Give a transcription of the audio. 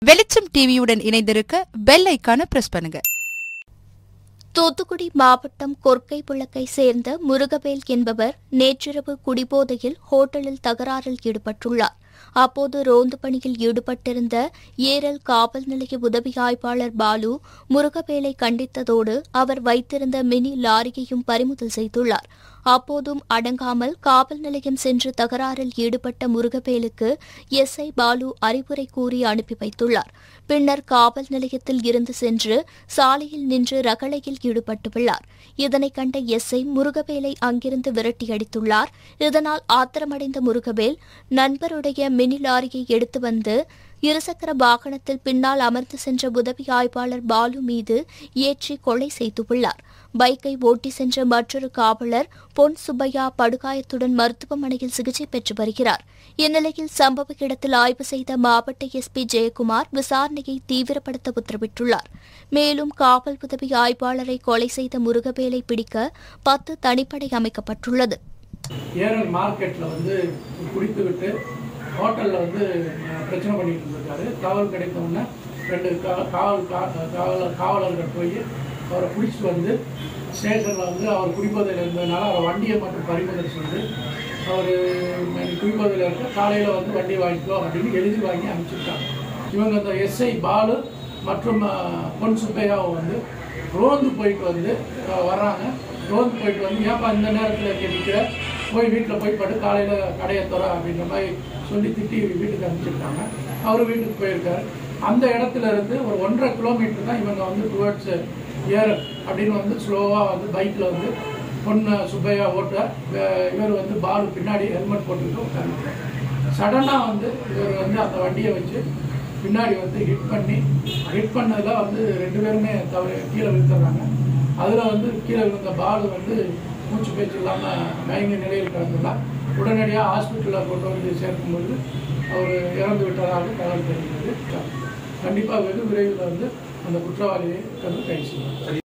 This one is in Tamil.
வெளிச்சம் டிவியுடன் இணைந்திருக்க பெல் ஐக்கான பிரஸ் பண்ணுங்க தூத்துக்குடி மாவட்டம் கொர்க்கை புழக்கை சேர்ந்த முருகவேல் என்பவர் நேற்றிரவு குடிபோதையில் ஹோட்டலில் தகராறில் ஈடுபட்டுள்ளார் அப்போது ரோந்து பணியில் ஈடுபட்டிருந்த ஏரல் காவல் நிலைய உதவி ஆய்வாளர் பாலு முருகவேலை கண்டித்ததோடு அவர் வைத்திருந்த மினி லாரியையும் பறிமுதல் செய்துள்ளார் அப்போதும் அடங்காமல் காவல் நிலையம் சென்று தகராறில் ஈடுபட்ட முருகவேலுக்கு எஸ்ஐ பாலு அறிவுரை கூறி அனுப்பி வைத்துள்ளார் பின்னர் காவல் நிலையத்தில் இருந்து சென்று சாலையில் நின்று ரகளையில் ஈடுபட்டுள்ளார் இதனை கண்ட எஸ்ஐ முருகவேலை அங்கிருந்து விரட்டியடித்துள்ளார் இதனால் ஆத்திரமடைந்த முருகவேல் நண்பருடைய மினி லாரியை எடுத்து வந்து இருசக்கர வாகனத்தில் பின்னால் அமர்ந்து சென்ற உதவி ஆய்வாளர் பாலு மீது ஏற்றி கொலை செய்துள்ளார் பைக்கை ஓட்டி சென்ற மற்றொரு காவலர் பொன் சுப்பையா படுகாயத்துடன் மருத்துவமனையில் சிகிச்சை பெற்று வருகிறார் இந்நிலையில் சம்பவ இடத்தில் ஆய்வு செய்த மாவட்ட எஸ்பி ஜெயக்குமார் விசாரணையை தீவிரப்படுத்த உத்தரவிட்டுள்ளார் மேலும் காவல் உதவி ஆய்வாளரை கொலை செய்த முருகவேலை பிடிக்க பத்து தனிப்படை அமைக்கப்பட்டுள்ளது ஏரல் மார்க்கெட்டில் வந்து குடித்து விட்டு ஹோட்டலில் வந்து அஹ், பிரச்சனை பண்ணிட்டு இருந்திருக்காரு தகவல் கிடைத்த உடனே ரெண்டு கா- காவல் கா- காவலர் காவலர்கள் போய் அவரை பிடிச்சிட்டு வந்து ஸ்டேஷனில் வந்து அவர் குடிப்பதில் இருந்ததுனால அவர் வண்டியை மட்டும் பறிமுதல் செய்து அவர் குடிப்பதில் இருக்க காலையில் வந்து வண்டி வாங்கிக்கோ அப்படின்னு எழுதி வாங்கி அனுப்பிச்சிருக்காங்க இவங்க இந்த எஸ்ஐ பாலு மற்றும் அஹ், பொன் சுப்பையாவை வந்து ரோந்து போயிட்டு வந்து அஹ், வர்றாங்க ரோந்து போயிட்டு வந்து ஏப்பா இந்த நேரத்தில் இங்கே நிற்கிற போய் வீட்டில் போய் பட்டு காலையில் கடையை தர அப்படின்ற மாதிரி சொல்லி திட்டி வீட்டுக்கு அனுப்பிச்சிருக்காங்க அவர் வீட்டுக்கு போயிருக்காரு அந்த இடத்துல இருந்து ஒரு ஒன்றரை கிலோமீட்டர் தான் இவங்க வந்து டுவர்ட்ஸ் ஏரல் அப்படின்னு வந்து ஸ்லோவாக வந்து பைக்கில் வந்து பொண்ணு சுப்பையா ஓட்ட வே- இவர் வந்து பாலு பின்னாடி ஹெல்மெட் போட்டுக்கிட்டு உட்காந்துருக்காரு சடனாக வந்து இவர் வந்து அந்த வண்டியை வச்சு பின்னாடி வந்து ஹிட் பண்ணி ஹிட் பண்ணதில் வந்து ரெண்டு பேருமே தவறு கீழே விழுந்துடுறாங்க அதில் வந்து கீழே விழுந்த பாலு வந்து மூச்சு பேச்சு இல்லாமல் மயங்க நிலையில் கிடந்துள்ளார் உடனடியாக ஹாஸ்பிட்டலில் கொண்டு வந்து சேர்க்கும்பொழுது அவர் இறந்து விட்டதாக தகவல் தெரிகிறது கண்டிப்பாக வெகு விரைவில் வந்து அந்த குற்றவாளியை வந்து கைது செய்வார்